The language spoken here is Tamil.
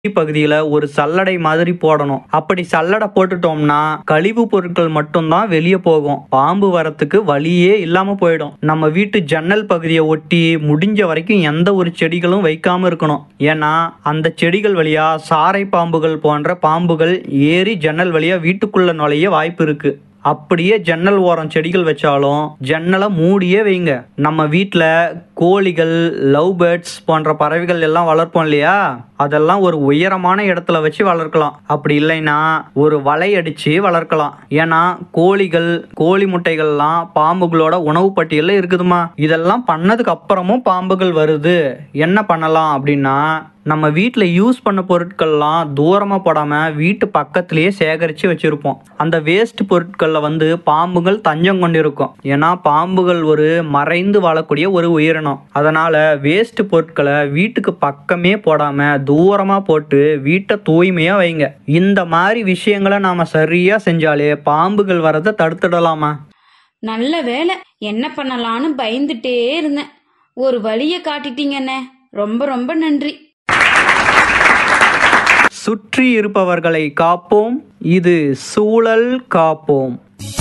பகுதியில ஒரு சல்லடை மாதிரி போடணும் அப்படி சல்லடை போட்டுட்டோம்னா கழிவு பொருட்கள் மட்டும்தான் வெளியே போகும் பாம்பு வரத்துக்கு வழியே இல்லாம போயிடும் நம்ம வீட்டு ஜன்னல் பகுதியை ஒட்டி முடிஞ்ச வரைக்கும் எந்த ஒரு செடிகளும் வைக்காம இருக்கணும் ஏன்னா அந்த செடிகள் வழியா சாரை பாம்புகள் போன்ற பாம்புகள் ஏறி ஜன்னல் வழியா வீட்டுக்குள்ள நுழைய வாய்ப்பு இருக்கு அப்படியே ஜன்னல் ஓரம் செடிகள் வச்சாலும் ஜன்னலை மூடியே வைங்க நம்ம வீட்டில் கோழிகள் லவ் பேர்ட்ஸ் போன்ற பறவைகள் எல்லாம் வளர்ப்போம் இல்லையா அதெல்லாம் ஒரு உயரமான இடத்துல வச்சு வளர்க்கலாம் அப்படி இல்லைன்னா ஒரு வலை அடிச்சு வளர்க்கலாம் ஏன்னா கோழிகள் கோழி முட்டைகள்லாம் பாம்புகளோட உணவு பட்டியலில் இருக்குதுமா இதெல்லாம் பண்ணதுக்கு அப்புறமும் பாம்புகள் வருது என்ன பண்ணலாம் அப்படின்னா நம்ம வீட்டில் யூஸ் பண்ண பொருட்கள்லாம் தூரமாக போடாமல் வீட்டு பக்கத்துலேயே சேகரித்து வச்சுருப்போம் அந்த வேஸ்ட் பொருட்களில் வந்து பாம்புகள் தஞ்சம் கொண்டிருக்கும் ஏன்னா பாம்புகள் ஒரு மறைந்து வாழக்கூடிய ஒரு உயிரினம் அதனால் வேஸ்ட் பொருட்களை வீட்டுக்கு பக்கமே போடாமல் தூரமாக போட்டு வீட்டை தூய்மையாக வைங்க இந்த மாதிரி விஷயங்களை நாம் சரியாக செஞ்சாலே பாம்புகள் வரதை தடுத்துடலாமா நல்ல வேலை என்ன பண்ணலான்னு பயந்துட்டே இருந்தேன் ஒரு வழிய காட்டிட்டீங்கண்ணே ரொம்ப ரொம்ப நன்றி சுற்றி இருப்பவர்களை காப்போம் இது சூழல் காப்போம்